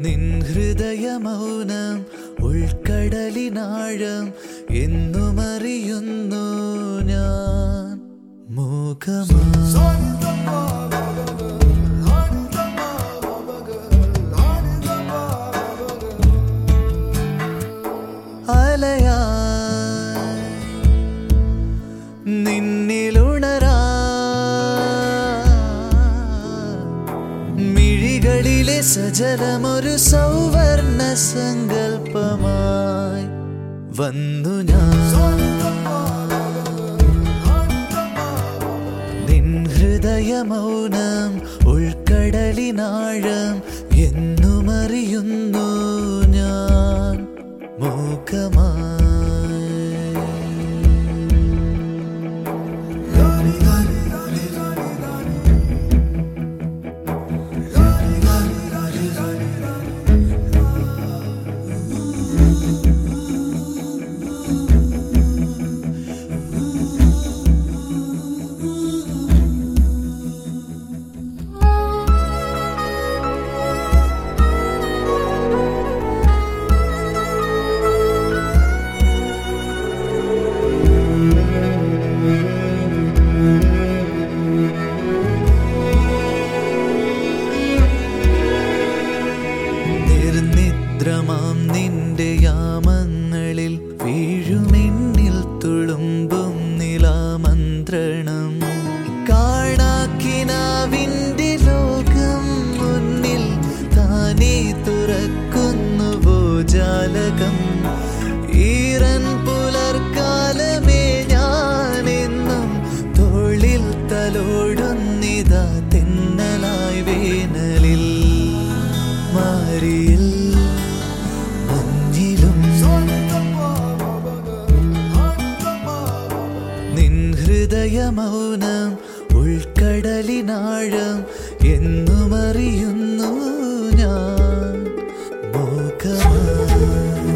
നിൻ ഹൃദയമൗനം ഉൾക്കടലിനാഴം എന്നും അറിയുന്നു ഞാൻ മൂകമാ അലയായി നിന്നിലുണരാ മിഴികളിലെ സജലമൊരു സൗവർണ സങ്കല്പമായി വന്നു ഞാൻ നിൻ ഹൃദയമൗനം ഉൾക്കടലിനാഴം എന്നും അറിയുന്നു ഞാൻ മൂകമായി നിർനിദ്രമാം നിന്റെ യാമങ്ങളിൽ വീഴുമെന്നിൽ തുളുമ്പും നിലാമന്ത്രണം കാണാക്കിനാവിന്റെ ലോകം മുന്നിൽ താനേ തുറക്കുന്നുവോ ജാലകം ഈറൻ പുലർക്കാലമേ ഞാനെന്നും തോളിൽ തലോടുന്നിതാ തെന്നലായി വേനലിൽ മാറിയിൽ മഞ്ഞിലും നിൻ ഹൃദയമൗനം ഉൾക്കടലിനാഴം എന്നും അറിയുന്നു ഞാൻ മൂകമായി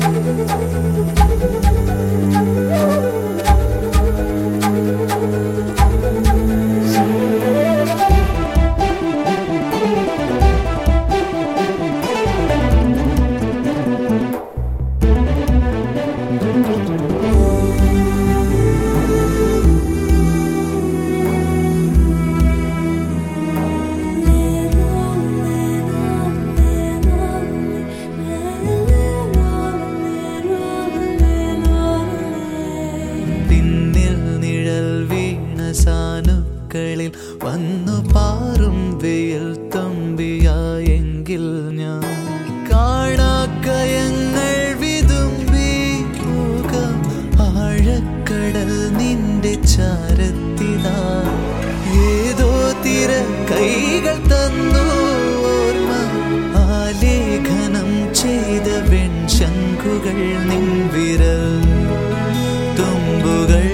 പിന്നിൽ നിഴൽ വീണ സാനുക്കളിൽ വന്നു പാറും വെയിൽ തമ്പിയായെങ്കിൽ ഞാൻ കാണാക്കയങ്ങൾ വിതുമ്പി മുഖം ആഴക്കടൽ നിന്റെ ചാരത്തിലാ ഏതോ തിര കൈകൾ തന്നു ഓർമ്മ ആലേഖനം ചെയ്ത വെൺശങ്കുകൾ നിൻ വിരൽ തുമ്പുകൾ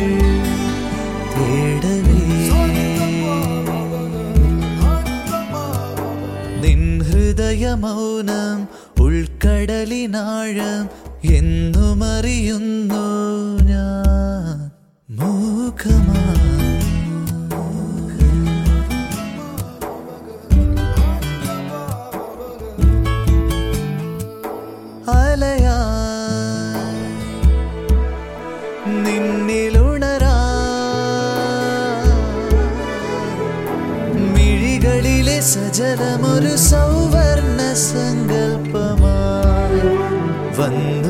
തേടവേ നിൻ ഹൃദയമൗനം ഉൾക്കടലിനാഴം എന്നും അറിയുന്നു ഞാൻ മൂകമായി അലയായി നിന്നിലുണരാ മിഴികളിലെ സജലമൊരു സൗവർണ സങ്കല്പമായി വന്നു